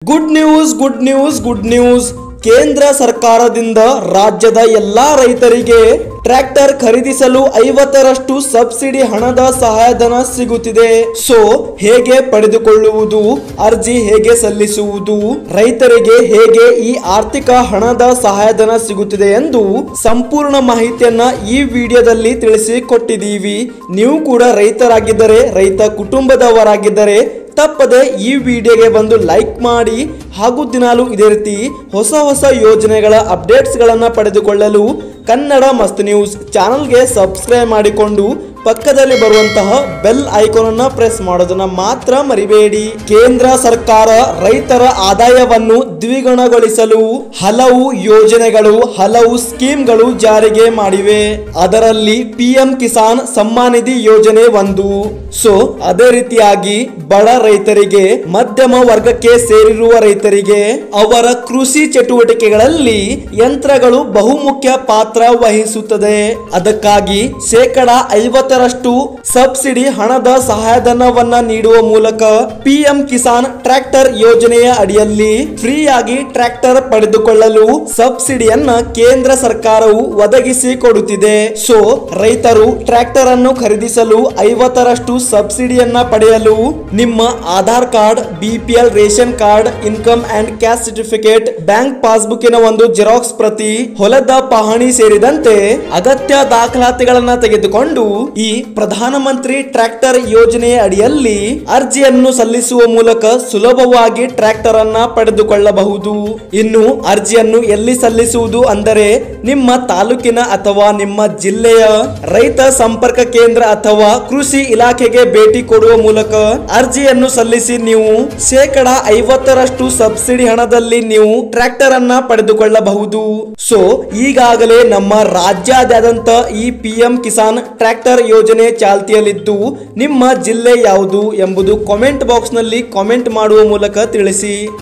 good news good news good news ಕೇಂದ್ರ ಸರ್ಕಾರದಿಂದ ರಾಜ್ಯದ ಎಲ್ಲಾ ರೈತರಿಗೆ ಟ್ರ್ಯಾಕ್ಟರ್ ಖರೀದಿಸಲು ಐವತ್ತರಷ್ಟು ಸಬ್ಸಿಡಿ ಹಣದ ಸಹಾಯಧನ ಸಿಗುತ್ತಿದೆ ಸೊ ಹೇಗೆ ಪಡೆದುಕೊಳ್ಳುವುದು ಅರ್ಜಿ ಹೇಗೆ ಸಲ್ಲಿಸುವುದು ರೈತರಿಗೆ ಹೇಗೆ ಈ ಆರ್ಥಿಕ ಹಣದ ಸಹಾಯಧನ ಸಿಗುತ್ತಿದೆ ಎಂದು ಸಂಪೂರ್ಣ ಮಾಹಿತಿಯನ್ನ ಈ ವಿಡಿಯೋದಲ್ಲಿ ತಿಳಿಸಿಕೊಟ್ಟಿದ್ದೀವಿ ನೀವು ಕೂಡ ರೈತರಾಗಿದ್ದರೆ ರೈತ ಕುಟುಂಬದವರಾಗಿದ್ದರೆ ತಪ್ಪದೆ ಈ ವಿಡಿಯೋಗೆ ಬಂದು ಲೈಕ್ ಮಾಡಿ ಹಾಗೂ ದಿನಾಲು ಇದೇ ರೀತಿ ಹೊಸ ಹೊಸ ಯೋಜನೆಗಳ ಅಪ್ಡೇಟ್ಸ್ಗಳನ್ನು ಪಡೆದುಕೊಳ್ಳಲು ಕನ್ನಡ ಮಸ್ತ್ ನ್ಯೂಸ್ ಚಾನಲ್ಗೆ ಸಬ್ಸ್ಕ್ರೈಬ್ ಮಾಡಿಕೊಂಡು ಪಕ್ಕದಲ್ಲಿ ಬರುವಂತಹ ಬೆಲ್ ಐಕಾನ್ ಅನ್ನ ಪ್ರೆಸ್ ಮಾಡೋದನ್ನ ಮಾತ್ರ ಮರಿಬೇಡಿ ಕೇಂದ್ರ ಸರ್ಕಾರ ರೈತರ ಆದಾಯವನ್ನು ದ್ವಿಗುಣಗೊಳಿಸಲು ಹಲವು ಯೋಜನೆಗಳು ಹಲವು ಸ್ಕೀಮ್ಗಳು ಜಾರಿಗೆ ಮಾಡಿವೆ ಅದರಲ್ಲಿ ಪಿಎಂ ಕಿಸಾನ್ ಸಮ್ಮಾನ್ ನಿಧಿ ಯೋಜನೆ ಒಂದು ಸೊ ಅದೇ ರೀತಿಯಾಗಿ ಬಡ ರೈತರಿಗೆ ಮಧ್ಯಮ ವರ್ಗಕ್ಕೆ ಸೇರಿರುವ ರೈತರಿಗೆ ಅವರ ಕೃಷಿ ಚಟುವಟಿಕೆಗಳಲ್ಲಿ ಯಂತ್ರಗಳು ಬಹುಮುಖ್ಯ ಪಾತ್ರ ವಹಿಸುತ್ತದೆ ಅದಕ್ಕಾಗಿ ಶೇಕಡ ಐವತ್ತರಷ್ಟು ಸಬ್ಸಿಡಿ ಹಣದ ಸಹಾಯಧನವನ್ನ ನೀಡುವ ಮೂಲಕ ಪಿಎಂ ಕಿಸಾನ್ ಟ್ರ್ಯಾಕ್ಟರ್ ಯೋಜನೆಯ ಅಡಿಯಲ್ಲಿ ಫ್ರೀಯಾಗಿ ಟ್ರ್ಯಾಕ್ಟರ್ ಪಡೆದುಕೊಳ್ಳಲು ಸಬ್ಸಿಡಿಯನ್ನ ಕೇಂದ್ರ ಸರ್ಕಾರವು ಒದಗಿಸಿ ಕೊಡುತ್ತಿದೆ ಸೊ ರೈತರು ಟ್ರ್ಯಾಕ್ಟರ್ ಅನ್ನು ಖರೀದಿಸಲು ಐವತ್ತರಷ್ಟು ಸಬ್ಸಿಡಿಯನ್ನ ಪಡೆಯಲು ನಿಮ್ಮ Aadhaar card BPL ration card income and caste certificate bank ಪಾಸ್ಬುಕ್ಕಿನ ಒಂದು ಜೆರಾಕ್ಸ್ ಪ್ರತಿ ಹೊಲದ ಪಹಣಿ ಸೇರಿದಂತೆ ಅಗತ್ಯ ದಾಖಲಾತಿಗಳನ್ನ ತೆಗೆದುಕೊಂಡು ಈ ಪ್ರಧಾನಮಂತ್ರಿ ಟ್ರ್ಯಾಕ್ಟರ್ ಯೋಜನೆಯ ಅಡಿಯಲ್ಲಿ ಅರ್ಜಿಯನ್ನು ಸಲ್ಲಿಸುವ ಮೂಲಕ ಸುಲಭವಾಗಿ ಟ್ರ್ಯಾಕ್ಟರ್ ಅನ್ನ ಪಡೆದುಕೊಳ್ಳಬಹುದು ಇನ್ನು ಅರ್ಜಿಯನ್ನು ಎಲ್ಲಿ ಸಲ್ಲಿಸುವುದು ಅಂದರೆ ನಿಮ್ಮ ತಾಲೂಕಿನ ಅಥವಾ ನಿಮ್ಮ ಜಿಲ್ಲೆಯ ರೈತ ಸಂಪರ್ಕ ಕೇಂದ್ರ ಅಥವಾ ಕೃಷಿ ಇಲಾಖೆಗೆ ಭೇಟಿ ಕೊಡುವ ಮೂಲಕ ಅರ್ಜಿಯನ್ನು ಸಲ್ಲಿಸಿ ನೀವು ಶೇಕಡ ಐವತ್ತರಷ್ಟು ಸಬ್ಸಿಡಿ ಹಣದಲ್ಲಿ ನೀವು ಟ್ರ್ಯಾಕ್ಟರ್ ಅನ್ನ ಪಡೆದುಕೊಳ್ಳಬಹುದು ಸೊ ಈಗಾಗಲೇ ನಮ್ಮ ರಾಜ್ಯಾದ್ಯಂತ ಈ ಪಿಎಂ ಕಿಸಾನ್ ಟ್ರ್ಯಾಕ್ಟರ್ ಯೋಜನೆ ಚಾಲ್ತಿಯಲ್ಲಿದ್ದು ನಿಮ್ಮ ಜಿಲ್ಲೆ ಯಾವುದು ಎಂಬುದು ಕಾಮೆಂಟ್ ಬಾಕ್ಸ್ ನಲ್ಲಿ ಕಾಮೆಂಟ್ ಮಾಡುವ ಮೂಲಕ ತಿಳಿಸಿ